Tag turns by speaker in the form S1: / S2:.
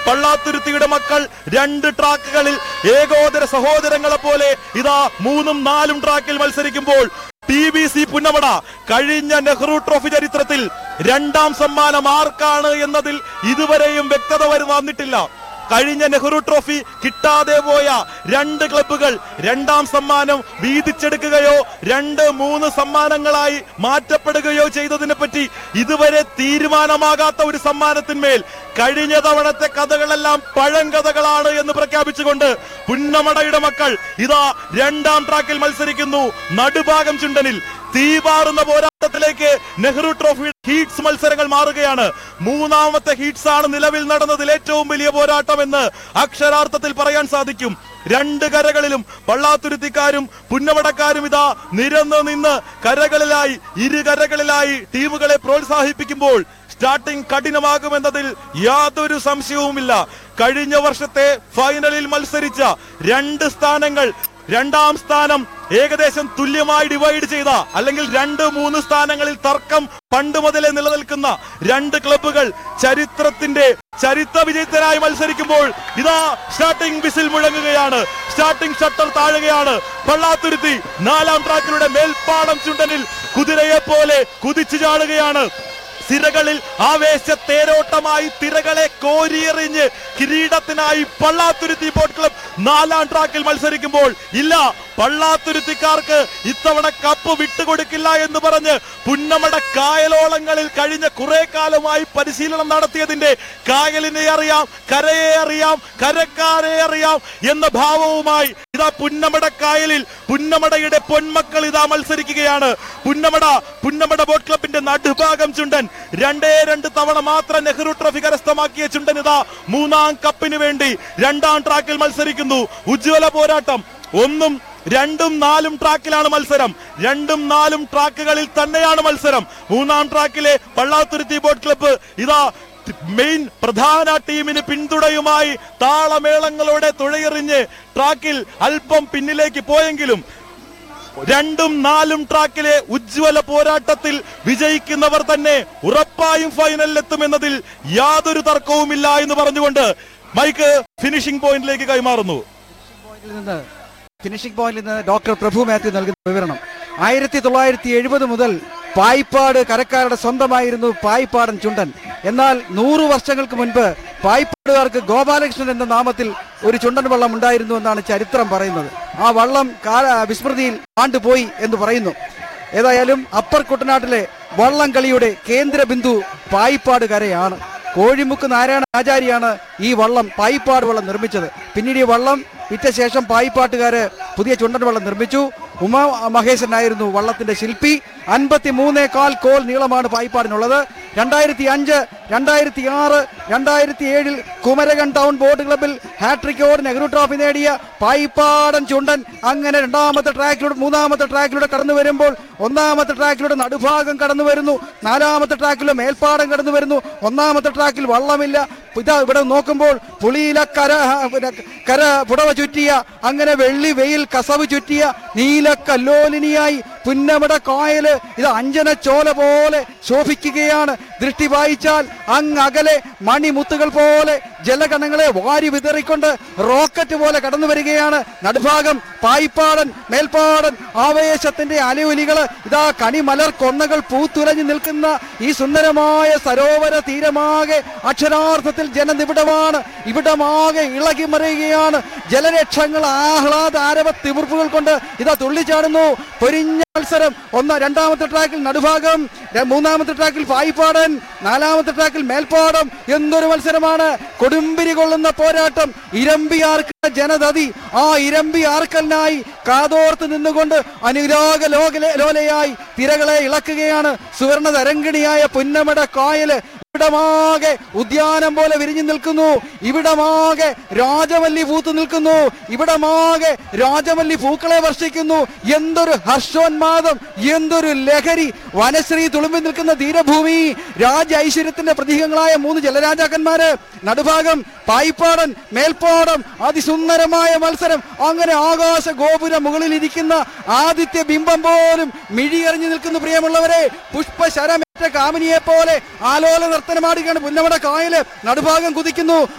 S1: പള്ളാത്തുരുത്തിയുടെ മക്കൾ രണ്ട് ട്രാക്കുകളിൽ ഏകോദര സഹോദരങ്ങളെ പോലെ ഇതാ മൂന്നും നാലും ട്രാക്കിൽ മത്സരിക്കുമ്പോൾ ടി ബി സി പുന്നമട കഴിഞ്ഞ നെഹ്റു ട്രോഫി ചരിത്രത്തിൽ രണ്ടാം സമ്മാനം ആർക്കാണ് എന്നതിൽ ഇതുവരെയും വ്യക്തത വരു- വന്നിട്ടില്ല കഴിഞ്ഞ നെഹ്റു ട്രോഫി കിട്ടാതെ പോയ രണ്ട് ക്ലബ്ബുകൾ രണ്ടാം സമ്മാനം വീതിച്ചെടുക്കുകയോ രണ്ട് മൂന്ന് സമ്മാനങ്ങളായി മാറ്റപ്പെടുകയോ ചെയ്തതിനെ പറ്റി ഇതുവരെ തീരുമാനമാകാത്ത ഒരു സമ്മാനത്തിന്മേൽ കഴിഞ്ഞ തവണത്തെ കഥകളെല്ലാം പഴങ്കഥകളാണ് എന്ന് പ്രഖ്യാപിച്ചുകൊണ്ട് പുന്നമടയുടെ മക്കൾ ഇതാ രണ്ടാം ട്രാക്കിൽ മത്സരിക്കുന്നു നടുഭാഗം ചുണ്ടനിൽ തീപാറുന്ന പോരാട്ടത്തിലേക്ക് നെഹ്റു ട്രോഫി ഹീറ്റ്സ് മത്സരങ്ങൾ മാറുകയാണ് മൂന്നാമത്തെ ഹീറ്റ്സ് ആണ് നിലവിൽ നടന്നതിൽ ഏറ്റവും വലിയ പോരാട്ടം എന്ന് അക്ഷരാർത്ഥത്തിൽ പറയാൻ സാധിക്കും രണ്ട് കരകളിലും പള്ളാത്തുരുത്തിക്കാരും പുന്നമടക്കാരും ഇതാ നിരന്ന് നിന്ന് കരകളിലായി ഇരു കരകളിലായി ടീമുകളെ പ്രോത്സാഹിപ്പിക്കുമ്പോൾ സ്റ്റാർട്ടിംഗ് കഠിനമാകുമെന്നതിൽ യാതൊരു സംശയവുമില്ല കഴിഞ്ഞ വർഷത്തെ ഫൈനലിൽ മത്സരിച്ച രണ്ട് സ്ഥാനങ്ങൾ രണ്ടാം സ്ഥാനം ഏകദേശം തുല്യമായി ഡിവൈഡ് ചെയ്ത അല്ലെങ്കിൽ രണ്ട് മൂന്ന് സ്ഥാനങ്ങളിൽ തർക്കം പണ്ട് മുതലേ നിലനിൽക്കുന്ന രണ്ട് ക്ലബ്ബുകൾ ചരിത്രത്തിന്റെ ചരിത്ര വിജയത്തിനായി മത്സരിക്കുമ്പോൾ ഇതാ സ്റ്റാർട്ടിംഗ് വിസിൽ മുഴങ്ങുകയാണ് സ്റ്റാർട്ടിംഗ് ഷട്ടർ താഴുകയാണ് പള്ളാത്തുരുത്തി നാലാം ട്രാക്കിലൂടെ മേൽപ്പാടം ചുണ്ടനിൽ കുതിരയെ പോലെ കുതിച്ചു ചാടുകയാണ് സിരകളിൽ ആവേശ തേരോട്ടമായി തിരകളെ കോരിയെറിഞ്ഞ് കിരീടത്തിനായി പള്ളാത്തുരുത്തി ബോട്ട് ക്ലബ് നാലാം ട്രാക്കിൽ മത്സരിക്കുമ്പോൾ ഇല്ല പള്ളാത്തുരുത്തിക്കാർക്ക് ഇത്തവണ കപ്പ് വിട്ടുകൊടുക്കില്ല എന്ന് പറഞ്ഞ് പുന്നമട കായലോളങ്ങളിൽ കഴിഞ്ഞ കുറെ കാലമായി പരിശീലനം നടത്തിയതിന്റെ കായലിനെ അറിയാം കരയെ അറിയാം കരക്കാരെ അറിയാം എന്ന ഭാവവുമായി ഇതാ പുന്നമട കായലിൽ പുന്നമടയുടെ പൊന്മക്കൾ ഇതാ മത്സരിക്കുകയാണ് പുന്നമട പുന്നമട ബോട്ട് ക്ലബിന്റെ നടുഭാഗം ചുണ്ടൻ രണ്ടേ രണ്ട് തവണ മാത്രം നെഹ്റു ട്രോഫി കരസ്ഥമാക്കിയ ചുണ്ടൻ ഇതാ മൂന്നാം കപ്പിന് വേണ്ടി രണ്ടാം ട്രാക്കിൽ മത്സരിക്കുന്നു ഉജ്ജ്വല പോരാട്ടം ഒന്നും രണ്ടും നാലും ട്രാക്കിലാണ് മത്സരം രണ്ടും നാലും ട്രാക്കുകളിൽ തന്നെയാണ് മത്സരം മൂന്നാം ട്രാക്കിലെ പള്ളാത്തുരുത്തി ബോട്ട് ക്ലബ്ബ് ഇതാ മെയിൻ പ്രധാന ടീമിന് പിന്തുണയുമായി താളമേളങ്ങളോടെ തുഴയെറിഞ്ഞ് ട്രാക്കിൽ അല്പം പിന്നിലേക്ക് പോയെങ്കിലും രണ്ടും നാലും ട്രാക്കിലെ ഉജ്ജ്വല പോരാട്ടത്തിൽ വിജയിക്കുന്നവർ തന്നെ ഉറപ്പായും ഫൈനലിലെത്തുമെന്നതിൽ യാതൊരു തർക്കവുമില്ല എന്ന് പറഞ്ഞുകൊണ്ട് മൈക്ക് ഫിനിഷിംഗ് പോയിന്റിലേക്ക് കൈമാറുന്നു
S2: പോയിന്റിൽ നിന്ന് ഫിനിഷിംഗ് പോയിന്റിൽ നിന്ന് ഡോക്ടർ പ്രഭു മാത്യു നൽകുന്ന വിവരണം ആയിരത്തി തൊള്ളായിരത്തി എഴുപത് മുതൽ പായിപ്പാട് കരക്കാരുടെ സ്വന്തമായിരുന്നു പായിപ്പാടൻ ചുണ്ടൻ എന്നാൽ നൂറു വർഷങ്ങൾക്ക് മുൻപ് പായിപ്പാടുകാർക്ക് ഗോപാലകൃഷ്ണൻ എന്ന നാമത്തിൽ ഒരു ചുണ്ടൻ വള്ളം ഉണ്ടായിരുന്നു എന്നാണ് ചരിത്രം പറയുന്നത് ആ വള്ളം കാല വിസ്മൃതിയിൽ ആണ്ടുപോയി എന്ന് പറയുന്നു ഏതായാലും അപ്പർ കുട്ടനാട്ടിലെ വള്ളം കളിയുടെ കേന്ദ്ര ബിന്ദു പായിപ്പാട് കരയാണ് കോഴിമുക്ക് നാരായണ ആചാര്യാണ് ഈ വള്ളം പായിപ്പാട് വള്ളം നിർമ്മിച്ചത് പിന്നീട് ഈ വള്ളം വിറ്റ ശേഷം പായിപ്പാട്ടുകാര് പുതിയ ചുണ്ടൻ വള്ളം നിർമ്മിച്ചു ഉമാ മഹേശനായിരുന്നു വള്ളത്തിന്റെ ശില്പി അൻപത്തി മൂന്നേകാൽ കോൽ നീളമാണ് പായിപ്പാടിനുള്ളത് രണ്ടായിരത്തി അഞ്ച് രണ്ടായിരത്തി ആറ് രണ്ടായിരത്തി ഏഴിൽ കുമരകം ടൗൺ ബോട്ട് ക്ലബിൽ ഹാട്രിക്കോട് നെഹ്റു ട്രോഫി നേടിയ പായിപ്പാടൻ ചുണ്ടൻ അങ്ങനെ രണ്ടാമത്തെ ട്രാക്കിലൂടെ മൂന്നാമത്തെ ട്രാക്കിലൂടെ കടന്നു വരുമ്പോൾ ഒന്നാമത്തെ ട്രാക്കിലൂടെ നടുഭാഗം കടന്നു വരുന്നു നാലാമത്തെ ട്രാക്കിലൂടെ മേൽപ്പാടം കടന്നു വരുന്നു ഒന്നാമത്തെ ട്രാക്കിൽ വള്ളമില്ല ഇതാ ഇവിടെ നോക്കുമ്പോൾ പുളിയില കര പിന്നെ കര പുടവ ചുറ്റിയ അങ്ങനെ വെള്ളി വെയിൽ കസവ് ചുറ്റിയ നീല കല്ലോലിനിയായി പുന്നമട കായല് ഇത് അഞ്ജന ചോല പോലെ ശോഭിക്കുകയാണ് ദൃഷ്ടി വായിച്ചാൽ അങ്ങ് അകലെ മണിമുത്തുകൾ പോലെ ജലകണങ്ങളെ വാരി വിതറിക്കൊണ്ട് റോക്കറ്റ് പോലെ കടന്നു വരികയാണ് നടുഭാഗം പായിപ്പാടൻ മേൽപ്പാടൻ ആവേശത്തിന്റെ അലയൊലികള് ഇതാ കണിമലർ കൊന്നകൾ പൂത്തുലഞ്ഞു നിൽക്കുന്ന ഈ സുന്ദരമായ സരോവര തീരമാകെ അക്ഷരാർത്ഥത്തിൽ ജനനിബിഡമാണ് ഇവിടമാകെ ഇളകി മറിയുകയാണ് ജലരക്ഷങ്ങൾ ആഹ്ലാദ ആരവ തിമിർപ്പുകൾ കൊണ്ട് ഇതാ തുള്ളിച്ചാടുന്നു പൊരിഞ്ഞ മത്സരം ഒന്ന് രണ്ടാമത്തെ ട്രാക്കിൽ നടുഭാഗം ര- മൂന്നാമത്തെ ട്രാക്കിൽ പായിപ്പാടൻ നാലാമത്തെ ട്രാക്കിൽ മേൽപ്പാടം എന്തൊരു മത്സരമാണ് കൊടുമ്പിരി കൊള്ളുന്ന പോരാട്ടം ഇരമ്പി ആർക്കുന്ന ജനതതി ആ ഇരമ്പി ആർക്കലിനായി കാതോർത്ത് നിന്നുകൊണ്ട് അനുരാഗ ലോക ലോലയായി തിരകളെ ഇളക്കുകയാണ് സുവർണ തരങ്കിണിയായ പുന്നമട കായല് ഇവിടമാകെ ഉദ്യാനം പോലെ വിരിഞ്ഞു നിൽക്കുന്നു ഇവിടമാകെ രാജവല്ലി പൂത്തു നിൽക്കുന്നു ഇവിടമാകെ രാജവല്ലി പൂക്കളെ വർഷിക്കുന്നു എന്തൊരു ഹർഷോന്മാദം എന്തൊരു ലഹരി വനശ്രീ തുളുമ്പി നിൽക്കുന്ന ധീരഭൂമി രാജ ഐശ്വര്യത്തിന്റെ പ്രതീകങ്ങളായ മൂന്ന് ജലരാജാക്കന്മാര് നടുഭാഗം പായിപ്പാടൻ മേൽപ്പാടം അതിസുന്ദരമായ മത്സരം അങ്ങനെ ആകാശ ഗോപുര മുകളിൽ ഇരിക്കുന്ന ആദിത്യ ബിംബം പോലും മിഴിയറിഞ്ഞു നിൽക്കുന്നു പ്രിയമുള്ളവരെ പുഷ്പശരമേറ്റ കാമിനിയെ പോലെ ആലോല നർത്തനമാടുകയാണ് പുന്നമട കായല് നടുഭാഗം കുതിക്കുന്നു